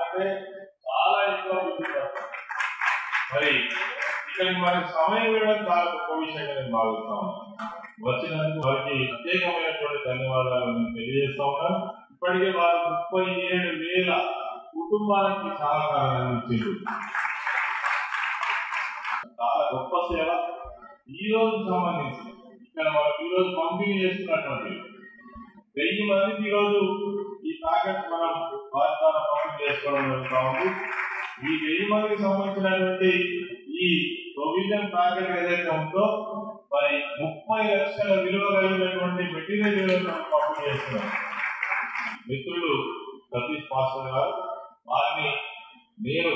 అంటే చాలా ఎక్కువ గుర్తుపడతాం మరి ఇక్కడికి మనకి సమయం ఇవ్వడం చాలా గొప్ప విషయంగా నేను భావిస్తాను వచ్చినందుకు వారికి ప్రత్యేకమైనటువంటి ధన్యవాదాలు నేను తెలియజేస్తా ఉన్నాను ఇప్పటికే వారు ముప్పై ఏడు వేల కుటుంబాలకి సహకారం అందించారు చాలా గొప్ప సేవ ఈ రోజు సంబంధించి ఇక్కడ మనం ఈ రోజు పంపిణీ చేస్తున్నటువంటి వెయ్యి మందికి ఈ రోజు ఈ ప్యాకెట్ మనం వారి ద్వారా పంపిణీ చేసుకోవడం జరుగుతా ఉంది ఈ వెయ్యి మందికి సంబంధించినటువంటి ఈ ప్రొవిజన్ ప్యాకెట్ ఏదైతే ఉందో మరి ముప్పై లక్షల విలువ కలిగినటువంటి మెటీరియల్ మనం పంపిణీ చేస్తున్నాం మిత్రులు సతీష్ పాస్టర్ గారు వారిని నేను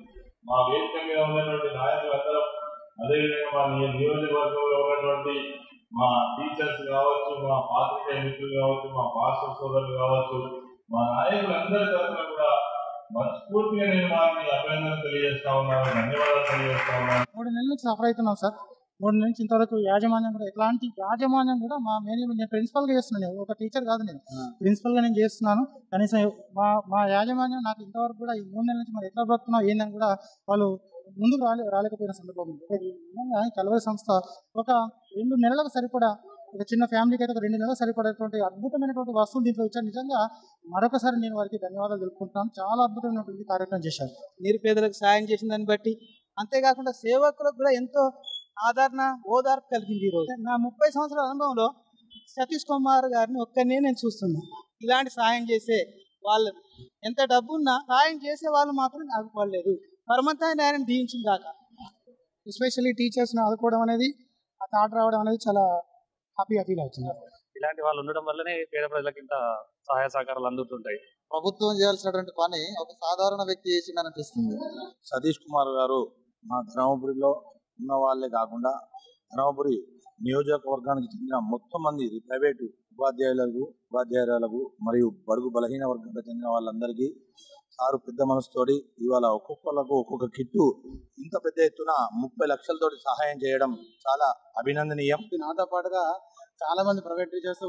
మా వేదిక మీద ఉన్నటువంటి నాయకులందరం అదేవిధంగా మా నియ- నియోజకవర్గంలో ఉన్నటువంటి మా టీచర్స్ కావచ్చు మా పాత్రికేయ మిత్రులు కావచ్చు మా పాస్టర్ సోదరులు కావచ్చు మా నాయకులందరి తరఫున కూడా మనస్ఫూర్తిగా నేను వారిని అభినందన తెలియజేస్తా ఉన్నాను ధన్యవాదాలు తెలియజేస్తా ఉన్నాను మూడు నెలల నుంచి సఫర్ అవుతున్నాం సార్ మూడు నెలల నుంచి ఇంతవరకు యాజమాన్యం కూడా ఎట్లాంటి యాజమాన్యం కూడా మా మేనేజ్మెంట్ నేను ప్రిన్సిపల్ గా చేస్తున్నాను ఒక టీచర్ కాదు నేను ప్రిన్సిపల్ గా నేను చేస్తున్నాను కనీసం మా మా యాజమాన్యం నాకు ఇంతవరకు కూడా ఈ మూడు నెలల నుంచి మరి ఎట్లా బ్రతున్నావు ఏందని కూడా వాళ్ళు ముందుకు రాలే రాలేకపోయిన సందర్భం ఉంది ఒక ఈ విధంగా ఈ కలవరి సంస్థ ఒక రెండు నెలలకు సరిపడా ఒక చిన్న ఫ్యామిలీకి అయితే ఒక రెండు నెలలకు సరిపడేటువంటి అద్భుతమైనటువంటి వస్తువులు దీంట్లో ఇచ్చారు నిజంగా మరొకసారి నేను వారికి ధన్యవాదాలు తెలుపుకుంటున్నాను చాలా అద్భుతమైనటువంటి కార్యక్రమం చేశారు నిరుపేదలకు సాయం చేసిన దాన్ని బట్టి అంతేకాకుండా సేవకులకు కూడా ఎంతో ఆదరణ ఓదార్పు కలిగింది ఈ రోజు నా ముప్పై సంవత్సరాల అనుభవంలో సతీష్ కుమార్ గారిని ఒక్కనే నేను చూస్తున్నా ఇలాంటి సాయం చేసే వాళ్ళు ఎంత డబ్బున్నా సాయం చేసే వాళ్ళు మాత్రం ఆగుపడలేదు పరమంతాన్ని ఆయన దీవించింది దాకా ఎస్పెషల్లీ టీచర్స్ని ఆదుకోవడం అనేది ఆ థాట్ రావడం అనేది చాలా హ్యాపీగా ఫీల్ అవుతుంది ఇలాంటి వాళ్ళు ఉండడం వల్లనే పేద ప్రజలకు ఇంత సహాయ సహకారాలు అందుతుంటాయి ప్రభుత్వం చేయాల్సినటువంటి పని ఒక సాధారణ వ్యక్తి చేసిందని అనిపిస్తుంది సతీష్ కుమార్ గారు మా ధర్మపురిలో ఉన్న వాళ్ళే కాకుండా ధర్మపురి నియోజకవర్గానికి చెందిన మొత్తం మంది ప్రైవేటు ఉపాధ్యాయులకు ఉపాధ్యాయులకు మరియు బడుగు బలహీన వర్గానికి చెందిన వాళ్ళందరికీ సారు పెద్ద మనసుతోటి ఇవాళ ఒక్కొక్కలకు ఒక్కొక్క కిట్టు ఇంత పెద్ద ఎత్తున ముప్పై లక్షలతోటి సహాయం చేయడం చాలా అభినందనీయం నాతో పాటుగా చాలా మంది ప్రైవేట్ టీచర్స్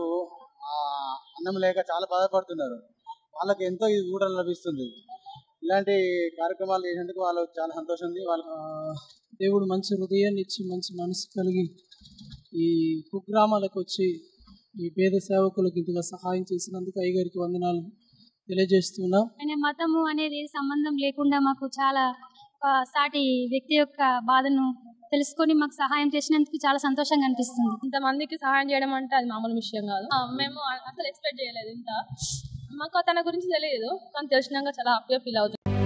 అన్నం లేక చాలా బాధపడుతున్నారు వాళ్ళకి ఎంతో ఇది కూడా లభిస్తుంది ఇలాంటి కార్యక్రమాలు చేసినందుకు వాళ్ళు చాలా సంతోషం ఉంది వాళ్ళు దేవుడు మంచి హృదయాన్ని ఇచ్చి మంచి మనసు కలిగి ఈ కుగ్రామాలకు వచ్చి ఈ పేద సేవకులకు ఇంతగా సహాయం చేసినందుకు అయ్యగారికి వందనాలు తెలియజేస్తున్నాం ఆయన మతము అనేది సంబంధం లేకుండా మాకు చాలా ఒక సాటి వ్యక్తి యొక్క బాధను తెలుసుకొని మాకు సహాయం చేసినందుకు చాలా సంతోషంగా అనిపిస్తుంది ఇంతమందికి సహాయం చేయడం అంటే అది మామూలు విషయం కాదు ఆ, మేము అసలు ఎక్స్పెక్ట్ చేయలేదు ఇంత మాకు తన గురించి తెలియదు కానీ తెలిసినాక చాలా హ్యాపీగా ఫీల్ అవుతుంది